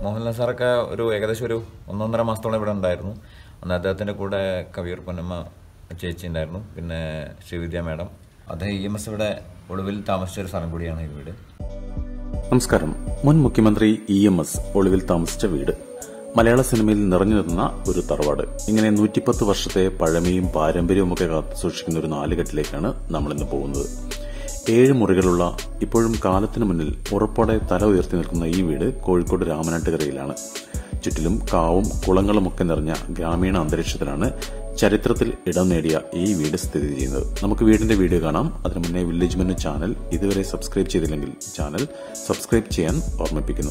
മോഹൻലാൽ സാറൊക്കെ ഒരു ഏകദേശം ഒരു ഒന്നൊന്നര മാസത്തോളം ഇവിടെ ഉണ്ടായിരുന്നു അന്ന് അദ്ദേഹത്തിൻ്റെ കൂടെ കവിയൂർ പൊന്നമ്മ ചേച്ചി ഉണ്ടായിരുന്നു പിന്നെ ശ്രീവിദ്യ മാഡം അദ്ദേഹം ഇ എം എസ് ഇവിടെ ഒളിവിൽ താമസിച്ച ഒരു സ്ഥലം കൂടിയാണ് ഈ വീട് നമസ്കാരം മുൻ മുഖ്യമന്ത്രി ഇ എം എസ് ഒളിവിൽ താമസിച്ച വീട് മലയാള സിനിമയിൽ നിറഞ്ഞു നിന്ന ഒരു തറവാട് ഇങ്ങനെ നൂറ്റിപ്പത്ത് വർഷത്തെ പഴമയും പാരമ്പര്യവുമൊക്കെ കാത്തു സൂക്ഷിക്കുന്ന ഒരു നാലുകെട്ടിലേക്കാണ് നമ്മൾ ഇന്ന് പോകുന്നത് ഏഴ് മുറികളുള്ള ഇപ്പോഴും കാലത്തിനു മുന്നിൽ ഉറപ്പോടെ തല ഉയർത്തി നിൽക്കുന്ന ഈ വീട് കോഴിക്കോട് രാമനാട്ടുകരയിലാണ് ചുറ്റിലും കാവും കുളങ്ങളുമൊക്കെ നിറഞ്ഞ ഗ്രാമീണ അന്തരീക്ഷത്തിലാണ് ചരിത്രത്തിൽ ഇടം നേടിയ ഈ വീട് സ്ഥിതി ചെയ്യുന്നത് നമുക്ക് വീടിന്റെ വീഡിയോ കാണാം അതിനു മുന്നേ വില്ലേജ് മെനു ചാനൽ ഇതുവരെ സബ്സ്ക്രൈബ് ചെയ്തില്ലെങ്കിൽ ചാനൽ സബ്സ്ക്രൈബ് ചെയ്യാൻ ഓർമ്മിപ്പിക്കുന്നു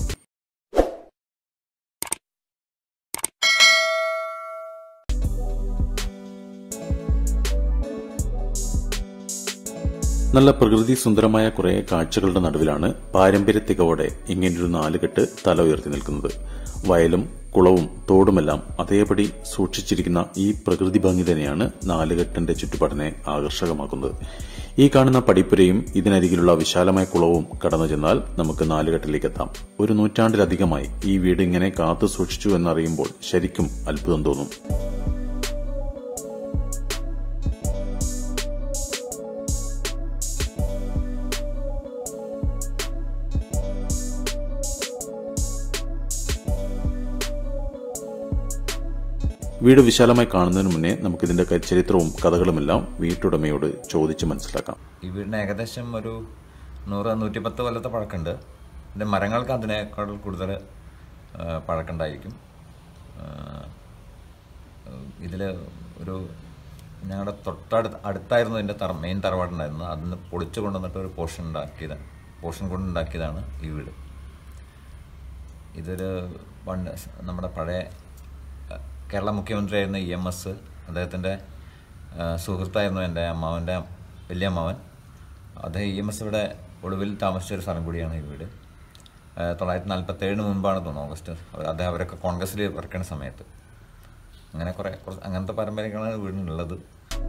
നല്ല പ്രകൃതി സുന്ദരമായ കുറെ കാഴ്ചകളുടെ നടുവിലാണ് പാരമ്പര്യ തികവോടെ ഇങ്ങനൊരു നാലുകെട്ട് തല ഉയർത്തി നിൽക്കുന്നത് വയലും കുളവും തോടുമെല്ലാം അതേപടി സൂക്ഷിച്ചിരിക്കുന്ന ഈ പ്രകൃതി ഭംഗി തന്നെയാണ് നാലുകെട്ടിന്റെ ചുറ്റുപാടിനെ ആകർഷകമാക്കുന്നത് ഈ കാണുന്ന പടിപ്പുരയും ഇതിനരികിലുള്ള വിശാലമായ കുളവും കടന്നു ചെന്നാൽ നമുക്ക് നാലുകെട്ടിലേക്ക് എത്താം ഒരു നൂറ്റാണ്ടിലധികമായി ഈ വീട് ഇങ്ങനെ കാത്തു സൂക്ഷിച്ചു എന്നറിയുമ്പോൾ ശരിക്കും അത്ഭുതം തോന്നും വീട് വിശാലമായി കാണുന്നതിന് മുന്നേ നമുക്കിതിന്റെ ക- ചരിത്രവും കഥകളുമെല്ലാം വീട്ടുടമയോട് ചോദിച്ച് മനസ്സിലാക്കാം ഈ വീടിന് ഏകദേശം ഒരു നൂറ് നൂറ്റിപ്പത്ത് കൊല്ലത്തെ പഴക്കമുണ്ട് ഇതിൻ്റെ മരങ്ങൾക്ക് അതിനേക്കാൾ കൂടുതൽ പഴക്കമുണ്ടായിരിക്കും ഇതിൽ ഒരു ഞങ്ങളുടെ തൊട്ടടുത്ത് അടുത്തായിരുന്നു ഇതിൻ്റെ തറ മെയിൻ തറവാടുണ്ടായിരുന്നത് അതിന് പൊളിച്ചു കൊണ്ടുവന്നിട്ട് ഒരു പോർഷൻ ഉണ്ടാക്കിയത് പോർഷൻ കൊണ്ടുണ്ടാക്കിയതാണ് ഈ വീട് ഇതൊരു പണ്ട് നമ്മുടെ പഴയ അഹ്, കേരള മുഖ്യമന്ത്രിയായിരുന്ന ഇ എം എസ് അദ്ദേഹത്തിൻ്റെ അഹ്, സുഹൃത്തായിരുന്നു എൻ്റെ അമ്മാവൻ്റെ വലിയ അമ്മാവൻ അദ്ദേഹം ഇ എം എസ് ഇവിടെ ഒളിവിൽ താമസിച്ച ഒരു സ്ഥലം കൂടിയാണ് ഈ വീട് അഹ്, തൊള്ളായിരത്തി നാൽപ്പത്തേഴിന് മുൻപാണ് തോന്നുന്നു ഓഗസ്റ്റ് അദ്ദേഹം അവരൊക്കെ കോൺഗ്രസ്സിൽ വർക്കുന്ന സമയത്ത് അങ്ങനെ കുറേ കുറച്ച് അങ്ങനത്തെ പാരമ്പര്യങ്ങളാണ് വീടിനുള്ളത്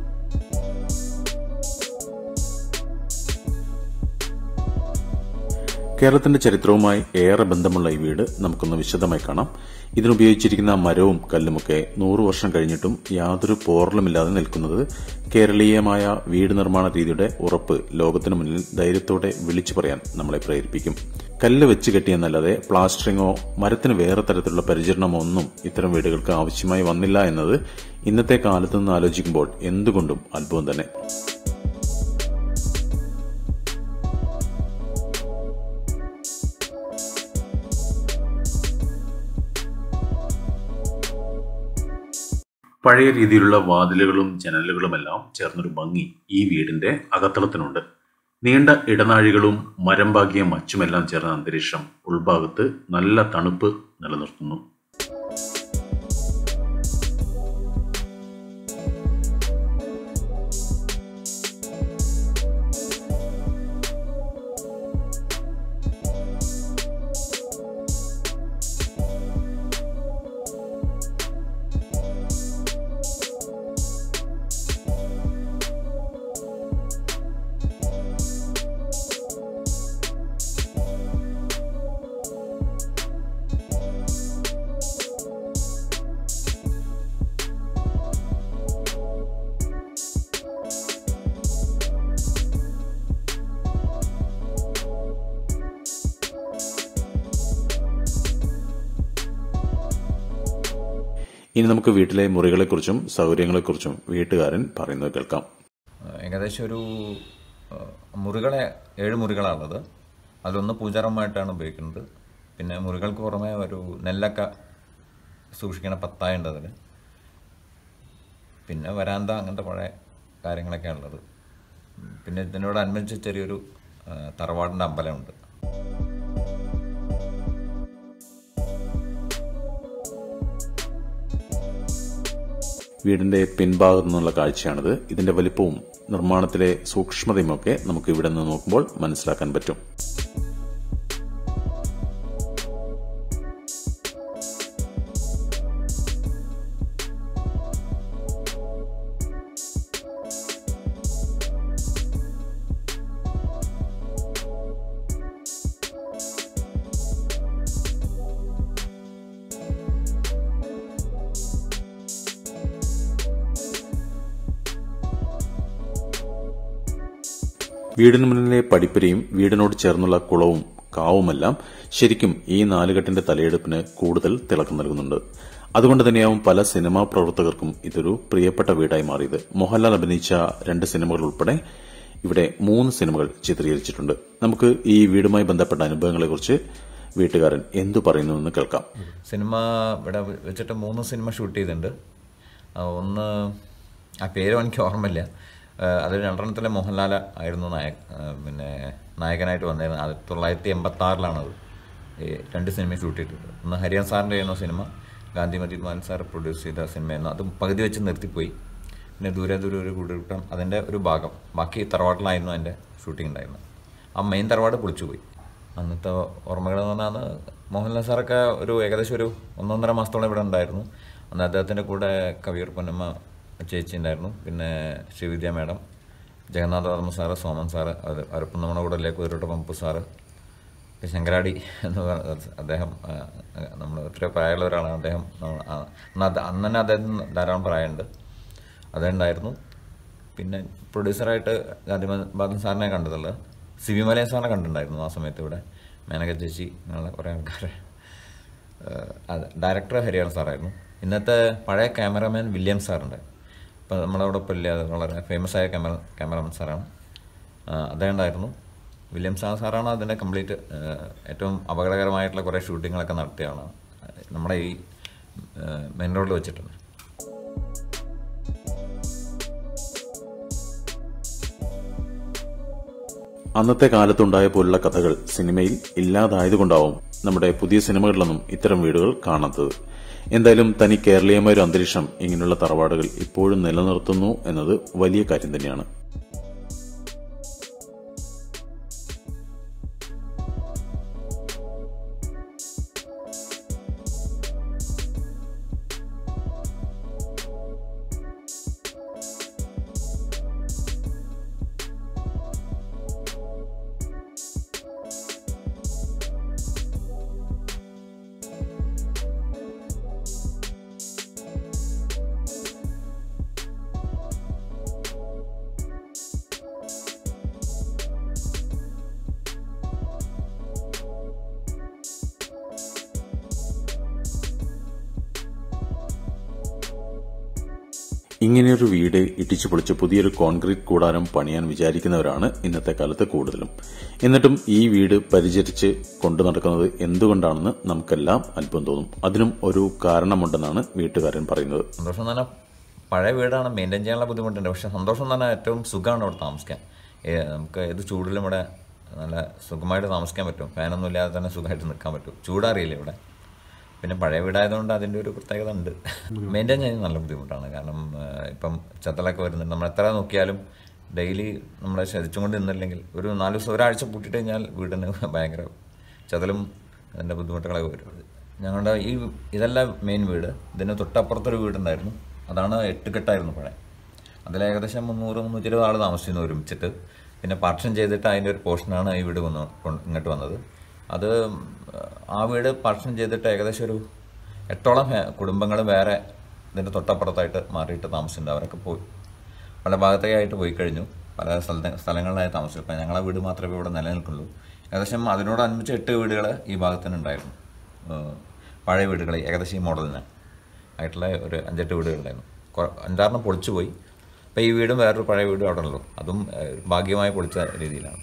കേരളത്തിന്റെ ചരിത്രവുമായി ഏറെ ബന്ധമുള്ള ഈ വീട് നമുക്കൊന്ന് വിശദമായി കാണാം ഇതിനുപയോഗിച്ചിരിക്കുന്ന മരവും കല്ലുമൊക്കെ നൂറു വർഷം കഴിഞ്ഞിട്ടും യാതൊരു പോറലുമില്ലാതെ നിൽക്കുന്നത് കേരളീയമായ വീട് നിർമ്മാണ രീതിയുടെ ഉറപ്പ് ലോകത്തിനു മുന്നിൽ ധൈര്യത്തോടെ വിളിച്ചു പറയാൻ നമ്മളെ പ്രേരിപ്പിക്കും കല്ല് വെച്ച് കെട്ടിയെന്നല്ലാതെ പ്ലാസ്റ്ററിങ്ങോ മരത്തിന് വേറെ തരത്തിലുള്ള പരിചരണമോ ഒന്നും ഇത്തരം വീടുകൾക്ക് ആവശ്യമായി വന്നില്ല എന്നത് ഇന്നത്തെ കാലത്ത് നിന്ന് ആലോചിക്കുമ്പോൾ എന്തുകൊണ്ടും അത്ഭുതം തന്നെ പഴയ രീതിയിലുള്ള വാതിലുകളും ജനലുകളുമെല്ലാം ചേർന്നൊരു ഭംഗി ഈ വീടിന്റെ അകത്തളത്തിനുണ്ട് നീണ്ട ഇടനാഴികളും മരം പാകിയ മച്ചുമെല്ലാം ചേർന്ന അന്തരീക്ഷം ഉൾഭാഗത്ത് നല്ല തണുപ്പ് നിലനിർത്തുന്നു ഇനി നമുക്ക് വീട്ടിലെ മുറികളെക്കുറിച്ചും സൗകര്യങ്ങളെക്കുറിച്ചും വീട്ടുകാരൻ പറയുന്നത് കേൾക്കാം ഏഹ് ഏകദേശം ഒരു ഏഹ് മുറികളെ ഏഴ് മുറികളാണുള്ളത് അതിലൊന്ന് പൂജാറമായിട്ടാണ് ഉപയോഗിക്കുന്നത് പിന്നെ മുറികൾക്ക് പുറമെ ഒരു നെല്ലൊക്കെ സൂക്ഷിക്കണ പത്തായുണ്ട് അതിൽ പിന്നെ വരാന്ത അങ്ങനത്തെ പഴയ കാര്യങ്ങളൊക്കെ ഉള്ളത് പിന്നെ ഇതിനോട് അനുബന്ധിച്ച് ചെറിയൊരു ഏഹ് തറവാടിൻ്റെ അമ്പലമുണ്ട് വീടിന്റെ പിൻഭാഗത്തു നിന്നുള്ള കാഴ്ചയാണിത് ഇതിന്റെ വലിപ്പവും നിർമ്മാണത്തിലെ സൂക്ഷ്മതയുമൊക്കെ നമുക്ക് ഇവിടെ നിന്ന് നോക്കുമ്പോൾ മനസ്സിലാക്കാൻ പറ്റും വീടിന് മുന്നിലെ പടിപ്പരയും വീടിനോട് ചേർന്നുള്ള കുളവും കാവുമെല്ലാം ശരിക്കും ഈ നാലുകെട്ടിന്റെ തലയെടുപ്പിന് കൂടുതൽ തിളക്കം നൽകുന്നുണ്ട് അതുകൊണ്ട് തന്നെയാവും പല സിനിമാ പ്രവർത്തകർക്കും ഇതൊരു പ്രിയപ്പെട്ട വീടായി മാറിയത് മോഹൻലാൽ അഭിനയിച്ച രണ്ട് സിനിമകൾ ഉൾപ്പെടെ ഇവിടെ മൂന്ന് സിനിമകൾ ചിത്രീകരിച്ചിട്ടുണ്ട് നമുക്ക് ഈ വീടുമായി ബന്ധപ്പെട്ട അനുഭവങ്ങളെക്കുറിച്ച് വീട്ടുകാരൻ എന്തു പറയുന്നുവെന്ന് കേൾക്കാം സിനിമ ഇവിടെ വെച്ചിട്ട് മൂന്ന് സിനിമ ഷൂട്ട് ചെയ്തിട്ടുണ്ട് ആ, ഒന്ന് ആ പേര് എനിക്ക് ഓർമ്മയില്ല ആ, അതിൽ രണ്ടെണ്ണത്തിലെ മോഹൻലാൽ ആയിരുന്നു നായക് ആ, പിന്നെ നായകനായിട്ട് വന്നിരുന്നത് ആയിരത്തി തൊള്ളായിരത്തി എൺപത്തി ആറിലാണത് ഈ രണ്ട് സിനിമ ഷൂട്ട് ചെയ്തിട്ടുണ്ട് ഒന്ന് ഹരിയാൻ സാറിൻ്റെ ചെയ്യുന്ന സിനിമ ഗാന്ധി മജീദ് മാൻ സാർ പ്രൊഡ്യൂസ് ചെയ്ത സിനിമയായിരുന്നു അതും പകുതി വെച്ച് നിർത്തിപ്പോയി പിന്നെ ദൂരെ ദൂരെ ഒരു കൂടിവിട്ടം അതിൻ്റെ ഒരു ഭാഗം ബാക്കി തറവാട്ടിലായിരുന്നു അതിൻ്റെ ഷൂട്ടിംഗ് ഉണ്ടായിരുന്നത് ആ മെയിൻ തറവാട് പൊളിച്ചുപോയി അന്നത്തെ ഓർമ്മകൾ എന്ന് പറഞ്ഞാൽ അന്ന് മോഹൻലാൽ സാറൊക്കെ ഒരു ഏകദേശം ഒരു ഒന്നൊന്നര മാസത്തോളം ഇവിടെ ഉണ്ടായിരുന്നു അന്ന് അദ്ദേഹത്തിൻ്റെ കൂടെ കവിയൂർ പൊന്നമ്മ ചേച്ചി ഉണ്ടായിരുന്നു പിന്നെ Srividya madam Jagannatha Varma sir Soman sir അത് അവരൊപ്പം നമ്മുടെ കൂടെ ഇല്ലേ കുതിരോട്ട പമ്പ് സാറ് പിന്നെ ശങ്കരാടി എന്ന് പറഞ്ഞ അദ്ദേഹം നമ്മൾ ഒത്തിരി പ്രായമുള്ള ഒരാളാണ് അദ്ദേഹം നമ്മ- ആ, അന്ന് അത് അന്ന് തന്നെ അദ്ദേഹത്തിന് ധാരാളം പ്രായമുണ്ട് അതുണ്ടായിരുന്നു പിന്നെ പ്രൊഡ്യൂസറായിട്ട് ഗാന്ധിബാദൻ സാറിനെ കണ്ടതുള്ളത് സി വി മലയൻ സാറിനെ കണ്ടിട്ടുണ്ടായിരുന്നു ആ സമയത്ത് ഇവിടെ മേനക ചേച്ചി അങ്ങനെയുള്ള കുറേ ആൾക്കാരെ ഏഹ്, അതെ ഡയറക്ടർ ഹരിയാൻ സാറായിരുന്നു ഇന്നത്തെ പഴയ ക്യാമറാമാൻ വില്യം സാറുണ്ട് ഇപ്പം നമ്മളവിടെ ഇപ്പോൾ ഇല്ല അത് വളരെ ഫേമസ് ആയ ക്യാമറ ക്യാമറാമാൻ സാറാണ് ആ, അദ്ദേഹം ഉണ്ടായിരുന്നു വില്യം സാർ സാറാണ് അതിൻ്റെ കംപ്ലീറ്റ് ഏറ്റവും അപകടകരമായിട്ടുള്ള കുറേ ഷൂട്ടിങ്ങുകളൊക്കെ നടത്തിയാണ് നമ്മുടെ ഈ മെയിൻ റോഡിൽ വെച്ചിട്ടുണ്ട് അന്നത്തെ കാലത്തുണ്ടായ പോലുള്ള കഥകൾ സിനിമയിൽ ഇല്ലാതായതുകൊണ്ടാവും നമ്മുടെ പുതിയ സിനിമകളിലൊന്നും ഇത്തരം വീടുകൾ കാണാത്തത് എന്തായാലും തനി കേരളീയമായ ഒരു അന്തരീക്ഷം ഇങ്ങനെയുള്ള തറവാടുകൾ ഇപ്പോഴും നിലനിർത്തുന്നു എന്നത് വലിയ കാര്യം തന്നെയാണ് ഇങ്ങനെയൊരു വീട് ഇടിച്ചു പൊളിച്ച് പുതിയൊരു കോൺക്രീറ്റ് കൂടാരം പണിയാൻ വിചാരിക്കുന്നവരാണ് ഇന്നത്തെ കാലത്ത് കൂടുതലും എന്നിട്ടും ഈ വീട് പരിചരിച്ച് കൊണ്ടു നടക്കുന്നത് എന്തുകൊണ്ടാണെന്ന് നമുക്കെല്ലാം അല്പം തോന്നും അതിനും ഒരു കാരണമുണ്ടെന്നാണ് വീട്ടുകാരൻ പറയുന്നത് സന്തോഷം എന്ന് പറഞ്ഞാൽ പഴയ വീടാണ് മെയിൻറ്റെയിൻ ചെയ്യാനുള്ള ബുദ്ധിമുട്ടുണ്ട് പക്ഷെ സന്തോഷം എന്ന് പറഞ്ഞാൽ ഏറ്റവും സുഖമാണ് ഇവിടെ താമസിക്കാൻ ഏ, നമുക്ക് ഏത് ചൂടിലും ഇവിടെ നല്ല സുഖമായിട്ട് താമസിക്കാൻ പറ്റും ഫാനൊന്നും ഇല്ലാതെ തന്നെ സുഖമായിട്ട് നിൽക്കാൻ പറ്റും ചൂടറിയില്ല ഇവിടെ പിന്നെ പഴയ വീടായതുകൊണ്ട് അതിൻ്റെ ഒരു പ്രത്യേകത ഉണ്ട് മെയിൻറ്റെയിൻ ചെയ്യാൻ നല്ല ബുദ്ധിമുട്ടാണ് കാരണം ആ, ഇപ്പം ചത്തലൊക്കെ വരുന്നുണ്ട് നമ്മൾ എത്ര നോക്കിയാലും ഡെയിലി നമ്മളെ ശ്രദ്ധിച്ചുകൊണ്ട് നിന്നില്ലെങ്കിൽ ഒരു നാല് ദിവസം ഒരാഴ്ച പൂട്ടിയിട്ട് കഴിഞ്ഞാൽ വീടിന് ഭയങ്കര ചതലും അതിൻ്റെ ബുദ്ധിമുട്ടുകളൊക്കെ വരും ഞങ്ങളുടെ ഈ ഇതല്ല മെയിൻ വീട് ഇതിന് തൊട്ടപ്പുറത്തൊരു വീടുണ്ടായിരുന്നു അതാണ് എട്ടുകെട്ടായിരുന്നു പഴയ അതിൽ ഏകദേശം മുന്നൂറ് മുന്നൂറ്റി ഇരുപത് ആൾ താമസിച്ചിരുന്നു ഒരുമിച്ചിട്ട് പിന്നെ പാർഷൻ ചെയ്തിട്ട് അതിൻ്റെ ഒരു പോർഷനാണ് ഈ വീട് വന്ന് കൊണ്ട് ഇങ്ങോട്ട് വന്നത് അത് ആ വീട് പാർഷൻ ചെയ്തിട്ട് ഏകദേശം ഒരു എട്ടോളം ഫാ- കുടുംബങ്ങൾ വേറെ ഇതിൻ്റെ തൊട്ടപ്പുറത്തായിട്ട് മാറിയിട്ട് താമസിച്ചിട്ടുണ്ട് അവരൊക്കെ പോയി പല ഭാഗത്തേക്കായിട്ട് പോയി കഴിഞ്ഞു പല സ്ഥലത്തെ സ്ഥലങ്ങളിലായി താമസിച്ചു ഇപ്പം ഞങ്ങളെ വീട് മാത്രമേ ഇവിടെ നിലനിൽക്കുള്ളൂ ഏകദേശം അതിനോടനുബന്ധിച്ച് എട്ട് വീടുകൾ ഈ ഭാഗത്തിന് ഉണ്ടായിരുന്നു ഏഹ് പഴയ വീടുകൾ ഏകദേശം ഈ മോഡലിന് ആയിട്ടുള്ള ഒരു അഞ്ചെട്ട് വീടുകളുണ്ടായിരുന്നു കൊ- അഞ്ചാറെണ്ണം പൊളിച്ചു പോയി അപ്പോൾ ഈ വീടും വേറൊരു പഴയ വീടും അവിടെ ഉള്ളൂ അതും ഏഹ്, ഭാഗ്യമായി പൊളിച്ച രീതിയിലാണ്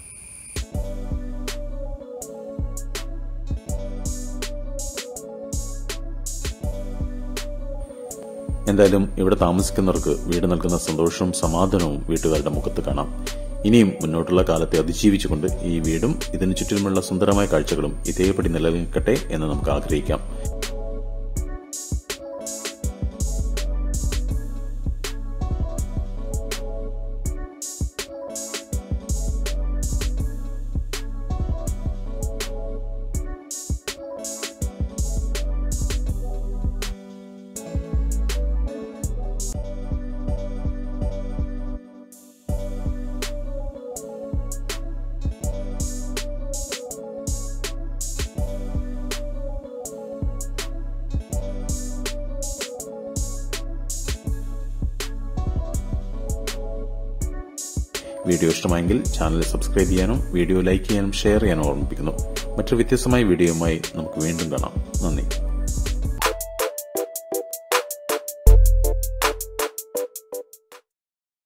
എന്തായാലും ഇവിടെ താമസിക്കുന്നവർക്ക് വീട് നൽകുന്ന സന്തോഷവും സമാധാനവും വീട്ടുകാരുടെ മുഖത്ത് കാണാം ഇനിയും മുന്നോട്ടുള്ള കാലത്തെ അതിജീവിച്ചുകൊണ്ട് ഈ വീടും ഇതിനു ചുറ്റിലുമുള്ള സുന്ദരമായ കാഴ്ചകളും ഇതേപടി നിലനിൽക്കട്ടെ എന്ന് നമുക്ക് ആഗ്രഹിക്കാം വീഡിയോ ഇഷ്ടമായെങ്കിൽ ചാനൽ സബ്സ്ക്രൈബ് ചെയ്യാനും വീഡിയോ ലൈക്ക് ചെയ്യാനും ഷെയർ ചെയ്യാനും ഓർമ്മിപ്പിക്കുന്നു മറ്റൊരു വ്യത്യസ്തമായ വീഡിയോയുമായി നമുക്ക് വീണ്ടും കാണാം നന്ദി